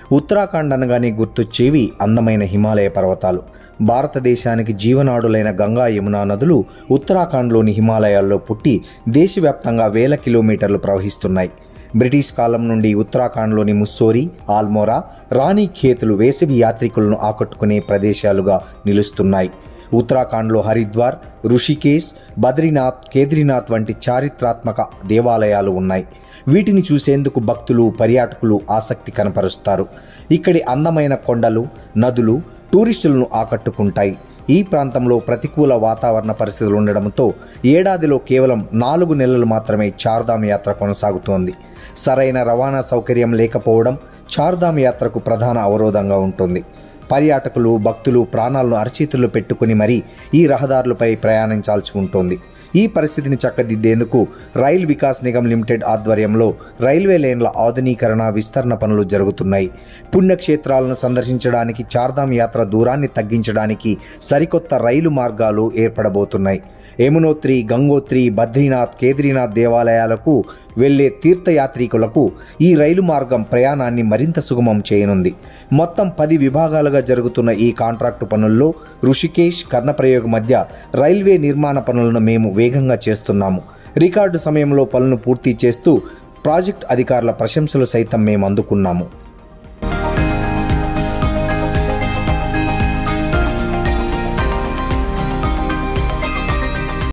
ఉత్తరాఖండ్ అనగానే గుర్తొచ్చేవి అందమైన హిమాలయ పర్వతాలు భారతదేశానికి జీవనాడులైన గంగా యమునా నదులు ఉత్తరాఖండ్లోని హిమాలయాల్లో పుట్టి దేశవ్యాప్తంగా వేల కిలోమీటర్లు ప్రవహిస్తున్నాయి బ్రిటిష్ కాలం నుండి ఉత్తరాఖండ్లోని ముస్సోరి ఆల్మోరా రాణి ఖేతులు వేసవి యాత్రికులను ఆకట్టుకునే ప్రదేశాలుగా నిలుస్తున్నాయి ఉత్తరాఖండ్లో హరిద్వార్ ఋషికేశ్ బద్రీనాథ్ కేద్రీనాథ్ వంటి చారిత్రాత్మక దేవాలయాలు ఉన్నాయి వీటిని చూసేందుకు భక్తులు పర్యాటకులు ఆసక్తి కనపరుస్తారు ఇక్కడి అందమైన కొండలు నదులు టూరిస్టులను ఆకట్టుకుంటాయి ఈ ప్రాంతంలో ప్రతికూల వాతావరణ పరిస్థితులు ఉండడంతో ఏడాదిలో కేవలం నాలుగు నెలలు మాత్రమే చార్ధామ్ యాత్ర కొనసాగుతోంది సరైన రవాణా సౌకర్యం లేకపోవడం చార్ధామ్ యాత్రకు ప్రధాన అవరోధంగా ఉంటుంది పర్యాటకులు భక్తులు ప్రాణాలను అరచేతుల్లో పెట్టుకుని మరీ ఈ రహదారులపై ప్రయాణించాల్సి ఉంటుంది ఈ పరిస్థితిని చక్కదిద్దేందుకు రైల్ వికాస్ నిగమ్ లిమిటెడ్ ఆధ్వర్యంలో రైల్వే లేన్ల ఆధునీకరణ విస్తరణ పనులు జరుగుతున్నాయి పుణ్యక్షేత్రాలను సందర్శించడానికి చార్ధామ్ యాత్ర దూరాన్ని తగ్గించడానికి సరికొత్త రైలు మార్గాలు ఏర్పడబోతున్నాయి యమునోత్రి గంగోత్రి బద్రీనాథ్ కేద్రీనాథ్ దేవాలయాలకు వెళ్లే తీర్థయాత్రికులకు ఈ రైలు మార్గం ప్రయాణాన్ని మరింత సుగమం చేయనుంది మొత్తం పది విభాగాలుగా జరుగుతున్న ఈ కాంట్రాక్టు పనుల్లో ఋషికేశ్ కర్ణప్రయోగ్ మధ్య రైల్వే నిర్మాణ పనులను మేము వేగంగా చేస్తున్నాము రికార్డు సమయంలో పనులను పూర్తి చేస్తూ ప్రాజెక్ట్ అధికారుల ప్రశంసలు సైతం మేము అందుకున్నాము